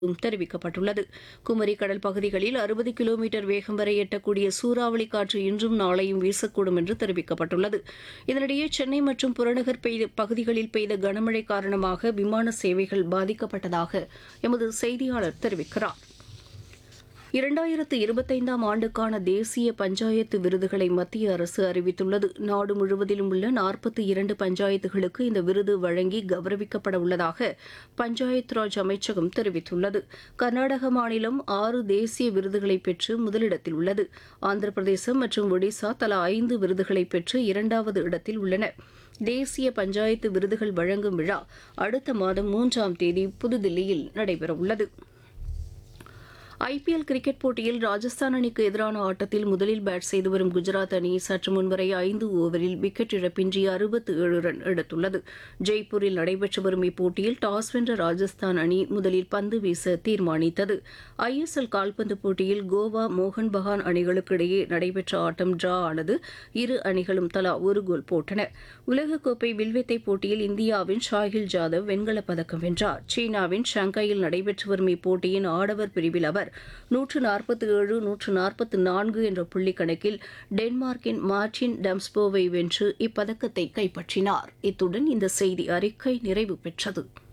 தெரிவிக்கப்பட்டுள்ளது குமரி கடல் பகுதிகளில் அறுபது கிலோமீட்டர் வேகம் வரை எட்டக்கூடிய சூறாவளி காற்று இன்றும் நாளையும் வீசக்கூடும் என்று தெரிவிக்கப்பட்டுள்ளது இதனிடையே சென்னை மற்றும் புறநகர் பெய்த பகுதிகளில் பெய்த கனமழை காரணமாக விமான சேவைகள் பாதிக்கப்பட்டதாக எமது செய்தியாளர் தெரிவிக்கிறார் இரண்டாயிரத்து இருபத்தைந்தாம் ஆண்டுக்கான தேசிய பஞ்சாயத்து விருதுகளை மத்திய அரசு அறிவித்துள்ளது நாடு முழுவதிலும் உள்ள நாற்பத்தி இரண்டு பஞ்சாயத்துகளுக்கு இந்த விருது வழங்கி கௌரவிக்கப்பட உள்ளதாக பஞ்சாயத் ராஜ் அமைச்சகம் தெரிவித்துள்ளது கர்நாடக மாநிலம் ஆறு தேசிய விருதுகளை பெற்று முதலிடத்தில் உள்ளது ஆந்திர பிரதேசம் மற்றும் ஒடிசா தலா ஐந்து விருதுகளை பெற்று இரண்டாவது இடத்தில் உள்ளன தேசிய பஞ்சாயத்து விருதுகள் வழங்கும் விழா அடுத்த மாதம் மூன்றாம் தேதி புதுதில்லியில் நடைபெறவுள்ளது ஐபிஎல் கிரிக்கெட் போட்டியில் ராஜஸ்தான் அணிக்கு எதிரான ஆட்டத்தில் முதலில் பேட் செய்து வரும் குஜராத் அணி சற்று முன்வரை ஐந்து ஓவரில் விக்கெட் இழப்பின்றி அறுபத்து ஏழு ரன் எடுத்துள்ளது ஜெய்ப்பூரில் நடைபெற்று வரும் இப்போட்டியில் டாஸ் வென்ற ராஜஸ்தான் அணி முதலில் பந்து வீச தீர்மானித்தது ஐஎஸ்எல் கால்பந்து போட்டியில் கோவா மோகன் பகான் அணிகளுக்கு இடையே நடைபெற்ற ஆட்டம் டிரா ஆனது இரு அணிகளும் தலா ஒரு கோல் போட்டன உலகக்கோப்பை வில்வித்தை போட்டியில் இந்தியாவின் ஷாஹில் ஜாதவ் வெண்கலப் பதக்கம் வென்றார் சீனாவின் ஷாங்காயில் நடைபெற்று வரும் இப்போட்டியின் ஆடவர் பிரிவில் அவர் நூற்று நாற்பத்தி ஏழு நூற்று நாற்பத்தி நான்கு என்ற புள்ளி கணக்கில் டென்மார்க்கின் மார்டின் டம்ஸ்போவை வென்று இப்பதக்கத்தை கைப்பற்றினார் இத்துடன் இந்த செய்தி அறிக்கை நிறைவு பெற்றது